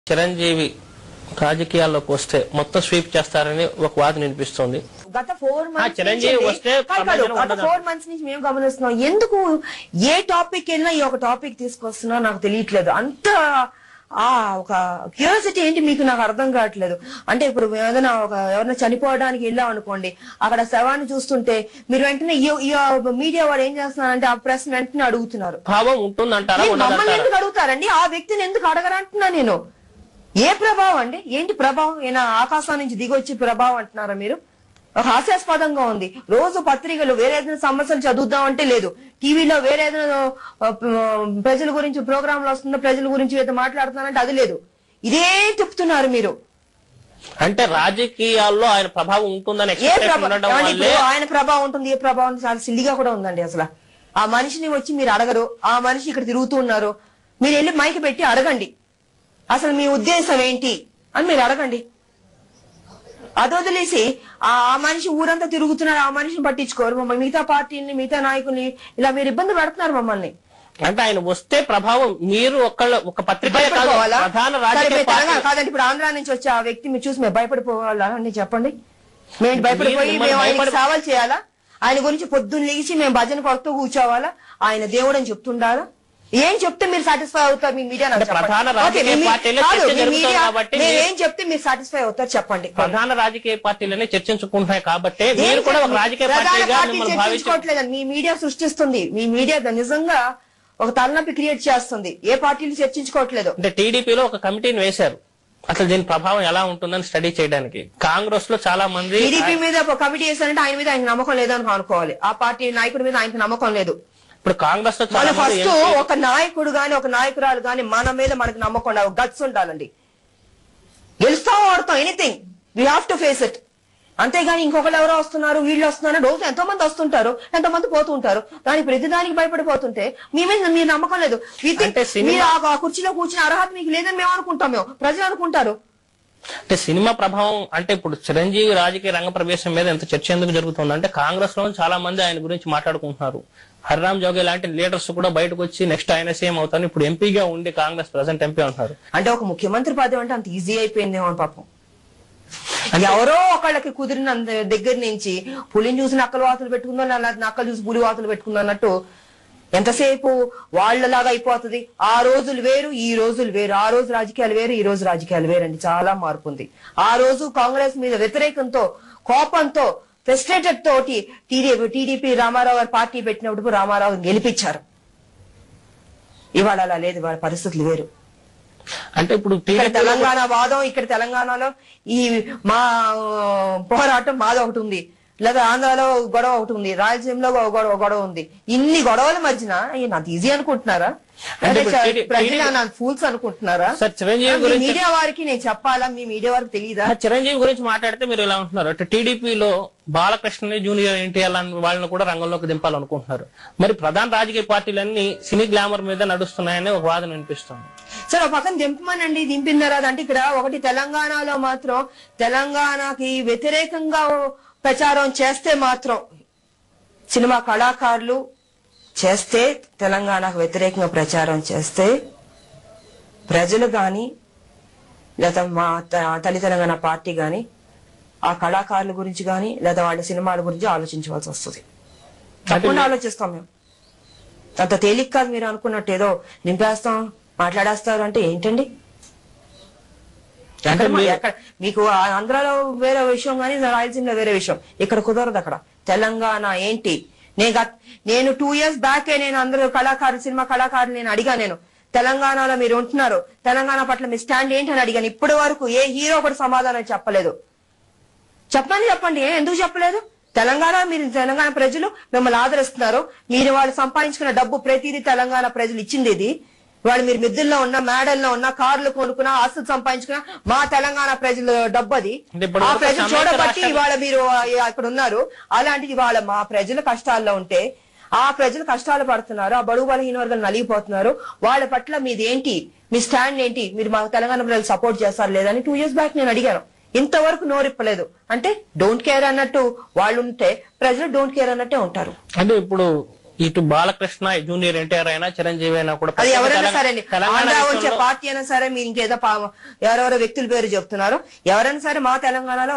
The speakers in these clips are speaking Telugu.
చిరంజీవి రాజకీయాల్లోకి వస్తే మొత్తం స్వీప్ చేస్తారని ఒక వాదన వినిపిస్తోంది గత ఫోర్ ఆ, మంత్స్ చిరంజీవి వస్తే ప్రపంచంలో గత ఉండదు. ఫోర్ మంత్స్ నుంచి మేము గమనిస్తున్నాం ఎందుకు ఏ టాపిక్ వెళ్ళినా ఈ ఒక టాపిక్ తీసుకొస్తున్నా నాకు తెలియట్లేదు అంత ఆ ఒక క్యూరియాసిటీ ఏంటి మీకు నాకు అర్థం కావట్లేదు అంటే ఇప్పుడు ఏదైనా ఒక ఎవరైనా చనిపోవడానికి వెళ్ళాం అనుకోండి అక్కడ శవాన్ని చూస్తుంటే మీరు వెంటనే ఈ- ఈ మీడియా వాడు ఏం చేస్తున్నారంటే ఆ ప్రెస్ వెంటనే అడుగుతున్నారు భావం ఉంటుందంటారా మీరు మమ్మల్ని ఉండదంటారా ఎందుకు అడుగుతారండి ఆ వ్యక్తిని ఎందుకు అడగరంటున్నా నేను ఏ ప్రభావం అండి ఏంటి ప్రభావం ఏనా ఆకాశం నుంచి దిగొచ్చి ప్రభావం అంటున్నారా మీరు ఒక హాస్యాస్పదంగా ఉంది రోజు పత్రికలు వేరే ఏదైనా సమస్యలు చదువుదామంటే లేదు టీవీలో వేరే ఏదైనా ఆ, ప- ప్రజల గురించి ప్రోగ్రాంలు వస్తుందో ప్రజల గురించి ఏదో మాట్లాడుతున్నారంటే అది లేదు ఇదే చెప్తున్నారు మీరు అంటే రాజకీయాల్లో ఆయన ప్రభావం ఉంటుందని ఏ ఎక్స్పెక్టేషన్ ప్రభావం ఉండడం ఏమండి వల్లే ఇప్పుడు ఆయన ప్రభావం ఉంటుంది ఏ ప్రభావం ఉంటుంది? చాలా సిల్లిగా కూడా ఉందండి అసలు ఆ మనిషిని వచ్చి మీరు అడగరు ఆ మనిషి ఇక్కడ తిరుగుతూ ఉన్నారు మీరు వెళ్ళి మైక్ పెట్టి అడగండి అసలు మీ ఉద్దేశం ఏంటి అని మీరు అడగండి అది వదిలేసి ఆ ఆ మనిషి ఊరంతా తిరుగుతున్నారు ఆ మనిషిని పట్టించుకోరు మమ్మల్ని మిగతా పార్టీని మిగతా నాయకుల్ని ఇలా మీరు ఇబ్బంది పెడుతున్నారు మమ్మల్ని అంటే ఆయన వస్తే ప్రభావం మీరు ఒకళ్ళ ఒక పత్రిక కాదు భయపడిపోవాలా ప్రధాన సరే, రాజకీయ మీరు తెలంగాణ పార్టీ కాదండి ఇప్పుడు ఆంధ్ర నుంచి వచ్చే ఆ వ్యక్తి మీరు చూసి మేము భయపడిపోవాలా అండి చెప్పండి మేము భయపడిపోయి మీరు మేము ఆయనకి భయపడి- సేవలు చేయాలా ఆయన గురించి పొద్దున్న లేచి మేము భజన కొడుతూ కూర్చోవాలా ఆయన దేవుడు అని చెప్తుండాలా ఏం చెప్తే మీరు సాటిస్ఫై అవుతారు మీ మీడియా నాకు అంటే చెప్పండి. ప్రధాన ఓకే, రాజకీయ మీ- పార్టీలో కాదు, చర్చ మీ జరుగుతోంది మీడియా- కాబట్టి మేము మీరు- ఏం చెప్తే మీరు సాటిస్ఫై అవుతారు చెప్పండి ప్రధాన రాజకీయ పార్టీలనే చర్చించుకుంటున్నాయి కాబట్టి మీరు కూడా ఒక రాజకీయ ప్రధాన పార్టీగా పార్టీ మిమ్మల్ని భావించి చర్చించుకోవట్లేదండి మీ మీడియా సృష్టిస్తుంది మీ మీడియా నిజంగా ఒక తలనొప్పి క్రియేట్ చేస్తుంది ఏ పార్టీలు చర్చించుకోవట్లేదు అంటే టీడీపీలో ఒక కమిటీని వేశారు అసలు దీని ప్రభావం ఎలా ఉంటుందని స్టడీ చేయడానికి కాంగ్రెస్ లో చాలా మంది టీడీపీ మీద ఒక కమిటీ వేస్తారంటే ఆయన మీద ఆయన నమ్మకం లేదని అనుకోవాలి ఆ పార్టీ నాయకుడి మీద ఆయనకు నమ్మకం లేదు ఇప్పుడు కాంగ్రెస్ లో మన చాలా మంది ఫస్ట్ ఎంపీ- ఒక నాయకుడు గాని ఒక నాయకురాలు గాని మన మీద మనకు నమ్మకం ఉండాలి గట్స్ ఉండాలండి గెలుస్తాం ఆడతాం anything we have to face it అంతేగాని ఇంకొకరు ఎవరో వస్తున్నారు వీళ్ళు వస్తున్నారు రోజు ఎంతో మంది వస్తుంటారు ఎంతో మంది పోతూ ఉంటారు దానికి ప్రతి దానికి భయపడిపోతుంటే మీ మీద మీ నమ్మకం లేదు We think అంటే సినిమా- మీరు ఆ- ఆ కుర్చీలో కూర్చుని అర్హత మీకు లేదని మేము అనుకుంటాం మేము ప్రజలు అనుకుంటారు అంటే సినిమా ప్రభావం అంటే ఇప్పుడు చిరంజీవి రాజకీయ రంగ ప్రవేశం మీద ఎంత చర్చ ఎందుకు జరుగుతుంది అంటే కాంగ్రెస్ లో చాలా మంది ఆయన గురించి మాట్లాడుకుంటున్నారు హరిరామ్ జోగి లాంటి లీడర్స్ కూడా బయటకు వచ్చి నెక్స్ట్ ఆయన సీఎం అవుతారు ఇప్పుడు ఎంపీగా ఉండి కాంగ్రెస్ ప్రజెంట్ ఎంపీ అంటున్నారు అంటే ఒక ముఖ్యమంత్రి పదవి అంటే అంత ఈజీ అయిపోయిందేమో అని పాపం ఎవరో ఒకళ్ళకి కుదిరిన దగ్గర నుంచి పులిని చూసి నక్కలు వాతులు పెట్టుకుందో లేదా నక్కలు చూసి పులి వాతులు పెట్టుకుందో అన్నట్టు ఎంతసేపు వాళ్ళలాగా అయిపోతుంది ఆ రోజులు వేరు ఈ రోజులు వేరు ఆ రోజు రాజకీయాలు వేరు ఈ రోజు రాజకీయాలు వేరండి చాలా మార్పు ఉంది ఆ రోజు కాంగ్రెస్ మీద వ్యతిరేకంతో కోపంతో ఫ్రస్ట్రేటెడ్ తోటి టీడీపీ టీడీపీ రామారావు గారు పార్టీ పెట్టినప్పుడు రామారావు గెలిపించారు ఇవాళ అలా లేదు వాళ్ళ పరిస్థితులు వేరు అంటే ఇప్పుడు ఇక్కడ టీడీపీ తెలంగాణ వాదం ఇక్కడ తెలంగాణలో ఈ మా ఆ, పోరాటం మాది ఒకటి ఉంది లేదా ఆంధ్రాలో గొడవ ఒకటి ఉంది రాయలసీమలో ఒక గొడవ గొడవ ఉంది ఇన్ని గొడవల మధ్యన ఈయన అంత ఈజీ అనుకుంటున్నారా అంటే అంటే ఇప్పుడు టీడీ- ప్రజలు ఫూల్స్ అనుకుంటున్నారా సార్ చిరంజీవి మీ గురించి మీడియా వారికి నేను చెప్పాలా మీ మీడియా వారికి తెలియదా ఆ చిరంజీవి గురించి మాట్లాడితే మీరు ఇలా ఉంటున్నారు అంటే టీడీపీలో బాలకృష్ణని జూనియర్ ఎన్టీఆర్ లాంటి వాళ్ళని కూడా రంగంలోకి దింపాలనుకుంటున్నారు మరి ప్రధాన రాజకీయ పార్టీలన్నీ సినీ గ్లామర్ మీద నడుస్తున్నాయని ఒక వాదన వినిపిస్తుంది సరే ఒక పక్కన దింపమనండి దింపిన తర్వాత అంటే ఇక్కడ ఒకటి తెలంగాణలో మాత్రం తెలంగాణకి వ్యతిరేకంగా ప్రచారం చేస్తే మాత్రం సినిమా కళాకారులు చేస్తే తెలంగాణకు వ్యతిరేకంగా ప్రచారం చేస్తే ప్రజలు గాని లేదా మా త- తల్లి తెలంగాణ పార్టీ గాని ఆ కళాకారుల గురించి గాని లేదా వాళ్ళ సినిమాల గురించి ఆలోచించవలసి వస్తుంది తప్పకుండా ఆలోచిస్తాం మేము అంత తేలిక కాదు మీరు అనుకున్నట్టు ఏదో నింపేస్తాం మాట్లాడేస్తారు అంటే ఏంటండి అంటే ఎక్కడ మా- మీరు- ఎక్కడ మీకు ఆ ఆంధ్రాలో వేరే విషయం కానీ రాయలసీమలో వేరే విషయం ఇక్కడ కుదరదు అక్కడ తెలంగాణ ఏంటి నేను గత- నేను టూ ఇయర్స్ బ్యాక్ నేను అందరూ కళాకారులు సినిమా కళాకారులు నేను అడిగా నేను తెలంగాణలో మీరు ఉంటున్నారు తెలంగాణ పట్ల మీ స్టాండ్ ఏంటి అని అడిగాను ఇప్పటి వరకు ఏ హీరో కూడా సమాధానం చెప్పలేదు చెప్పండి చెప్పండి ఏ ఎందుకు చెప్పలేదు తెలంగాణ మీరు తెలంగాణ ప్రజలు మిమ్మల్ని ఆదరిస్తున్నారు మీరు వాళ్ళు సంపాదించుకున్న డబ్బు ప్రతిదీ తెలంగాణ ప్రజలు ఇచ్చింది ఇది వాళ్ళు మీరు మిద్దుల్లో ఉన్న మేడల్లో ఉన్న కార్లు కొనుక్కున్న ఆస్తులు సంపాదించుకున్న మా తెలంగాణ ప్రజల డబ్బు అది అంటే ఇప్పుడు ఆ వరకు ప్రజలు సమైక్య చూడబట్టి రాష్ట్రం- ఇవాళ మీరు ఆ, అక్కడ ఉన్నారు అలాంటిది ఇవాళ మా ప్రజల కష్టాల్లో ఉంటే ఆ ప్రజలు కష్టాలు పడుతున్నారు ఆ బడుగు బలహీన వర్గాలు నలిగిపోతున్నారు వాళ్ళ పట్ల మీది ఏంటి మీ స్టాండ్ ఏంటి మీరు మా తెలంగాణ ప్రజలు సపోర్ట్ చేస్తారు లేదని టూ ఇయర్స్ బ్యాక్ నేను అడిగాను ఇంతవరకు నోరిప్పలేదు అంటే డోంట్ కేర్ అన్నట్టు వాళ్ళు ఉంటే ప్రజలు డోంట్ కేర్ అన్నట్టే ఉంటారు అంటే ఇప్పుడు ఇటు బాలకృష్ణ జూనియర్ ఎన్టీఆర్ అయినా చిరంజీవి అయినా కూడా అది ప్రత్యేక ఎవరైనా తెలంగాణ- సరే అండి తెలంగాణ ఆంధ్ర వచ్చే విషయంలో- పార్టీ అయినా సరే మీరు ఇంకేదో పా- ఎవరెవరో వ్యక్తుల పేరు చెప్తున్నారు ఎవరైనా సరే మా తెలంగాణలో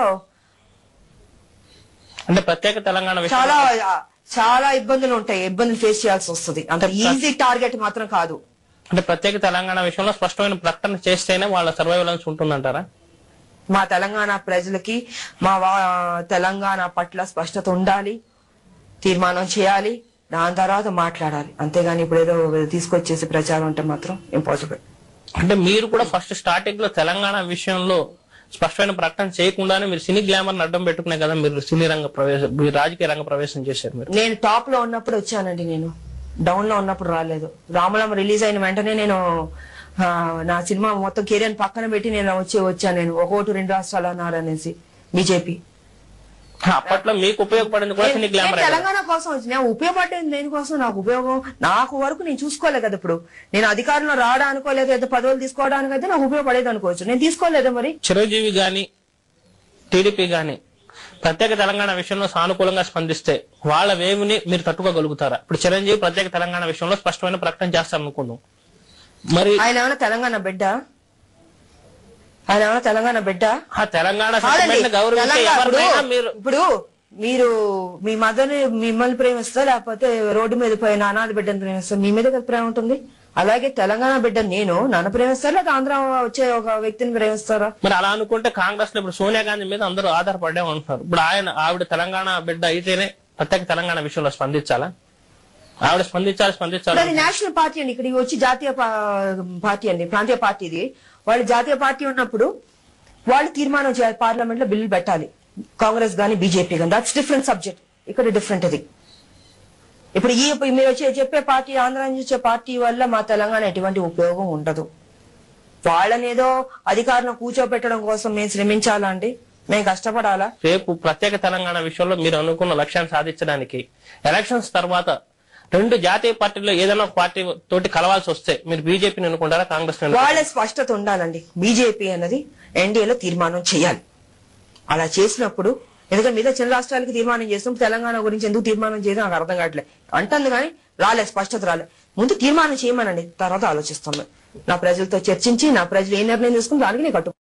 అంటే ప్రత్యేక తెలంగాణ విషయంలో చాలా చాలా ఇబ్బందులు ఉంటాయి ఇబ్బందులు ఫేస్ చేయాల్సి వస్తుంది అంత ఈజీ టార్గెట్ మాత్రం కాదు అంటే ప్రత్యేక తెలంగాణ విషయంలో స్పష్టమైన ప్రకటన చేస్తేనే వాళ్ళ సర్వైవలెన్స్ ఉంటుందంటారా మా తెలంగాణ ప్రజలకి మా వా- తెలంగాణ పట్ల స్పష్టత ఉండాలి తీర్మానం చేయాలి దాని తర్వాత మాట్లాడాలి అంతేగాని ఇప్పుడు ఏదో తీసుకొచ్చేసి ప్రచారం ఉంటే మాత్రం ఇంపాసిబుల్ అంటే మీరు కూడా ఫస్ట్ స్టార్టింగ్ లో తెలంగాణ విషయంలో స్పష్టమైన ప్రకటన చేయకుండానే మీరు సినీ గ్లామర్ అడ్డం పెట్టుకునే కదా మీరు సినీ రంగ ప్రవేశం మీరు రాజకీయ రంగ ప్రవేశం చేశారు మీరు నేను టాప్ లో ఉన్నప్పుడు వచ్చానండి నేను డౌన్ లో ఉన్నప్పుడు రాలేదు రామలం రిలీజ్ అయిన వెంటనే నేను ఆ, నా సినిమా మొత్తం కెరియర్ పక్కన పెట్టి నేను వచ్చి వచ్చాను నేను ఒక ఓటు రెండు రాష్ట్రాలు అన్నారు అనేసి బీజేపీ అప్పట్లో మీకు ఉపయోగపడింది కూడా సినీ గ్లామర్ తెలంగాణ కోసం వచ్చి నేను ఉపయోగపడేది దేనికోసం నాకు ఉపయోగం నాకు వరకు నేను చూసుకోలేదు కదా ఇప్పుడు నేను అధికారంలో రావడం అనుకోలేదు ఏదో పదవులు తీసుకోవడానికి అయితే నాకు ఉపయోగపడేది అనుకోవచ్చు నేను తీసుకోలేదు మరి చిరంజీవి గాని టీడీపీ గాని ప్రత్యేక తెలంగాణ విషయంలో సానుకూలంగా స్పందిస్తే వాళ్ళ వేవుని మీరు తట్టుకోగలుగుతారా ఇప్పుడు చిరంజీవి ప్రత్యేక తెలంగాణ విషయంలో స్పష్టమైన ప్రకటన చేస్తారనుకుందాం మరి ఆయన ఏమైనా తెలంగాణ బిడ్డ ఆయన ఏమైనా తెలంగాణ బిడ్డ ఆ తెలంగాణ కాదండి. sentiment ని గౌరవించే తెలంగాణ ఎవరినైనా ఇప్పుడు- మీరు ఇప్పుడు మీరు మీ మదర్ మిమ్మల్ని ప్రేమిస్తా లేకపోతే రోడ్డు మీద పోయిన అనాథ బిడ్డను ప్రేమిస్తా మీ మీద కదా ప్రేమ ఉంటుంది అలాగే తెలంగాణ బిడ్డ నేను నన్ను ప్రేమిస్తారా లేదా ఆంధ్ర వచ్చే ఒక వ్యక్తిని ప్రేమిస్తారా మరి అలా అనుకుంటే కాంగ్రెస్ లో ఇప్పుడు సోనియా గాంధీ మీద అందరూ ఆధారపడే ఉంటున్నారు ఇప్పుడు ఆయన ఆవిడ తెలంగాణ బిడ్డ అయితేనే ప్రత్యేక తెలంగాణ విషయంలో స్పందించాలా ఆవిడ స్పందించాలి ఇప్పుడు స్పందించాలి అది నేషనల్ పార్టీ అండి ఇక్కడ వచ్చి జాతీయ పా- పార్టీ అండి ప్రాంతీయ పార్టీ ఇది వాళ్ళు జాతీయ పార్టీ ఉన్నప్పుడు వాళ్ళు తీర్మానం చేయాలి పార్లమెంట్ లో బిల్లు పెట్టాలి కాంగ్రెస్ గానీ బీజేపీ గానీ దట్స్ డిఫరెంట్ సబ్జెక్ట్ ఇక్కడ డిఫరెంట్ అది ఇప్పుడు ఈ మీరు వచ్చే చెప్పే పార్టీ ఆంధ్ర నుంచి వచ్చే పార్టీ వల్ల మా తెలంగాణ ఎటువంటి ఉపయోగం ఉండదు వాళ్ళని ఏదో అధికారంలో కూర్చోబెట్టడం కోసం మేము శ్రమించాలా అండి మేము కష్టపడాలా రేపు ప్రత్యేక తెలంగాణ విషయంలో మీరు అనుకున్న లక్ష్యాన్ని సాధించడానికి ఎలక్షన్స్ తర్వాత రెండు జాతీయ పార్టీల్లో ఏదైనా ఒక పార్టీ తోటి కలవాల్సి వస్తే మీరు బీజేపీని అనుకుంటారా కాంగ్రెస్ వాళ్ళ స్పష్టత ఉండాలండి బీజేపీ అన్నది ఎన్డీఏలో తీర్మానం చేయాలి అలా చేసినప్పుడు ఎందుకంటే మిగతా చిన్న రాష్ట్రాలకి తీర్మానం చేస్తాం తెలంగాణ గురించి ఎందుకు తీర్మానం చేయడం నాకు అర్థం కావట్లేదు అంటుంది కానీ రాలే స్పష్టత రాలే ముందు తీర్మానం చేయమనండి తర్వాత ఆలోచిస్తాం మేము. నా ప్రజలతో చర్చించి నా ప్రజలు ఏ నిర్ణయం తీసుకుని దానికి నేను కట్టు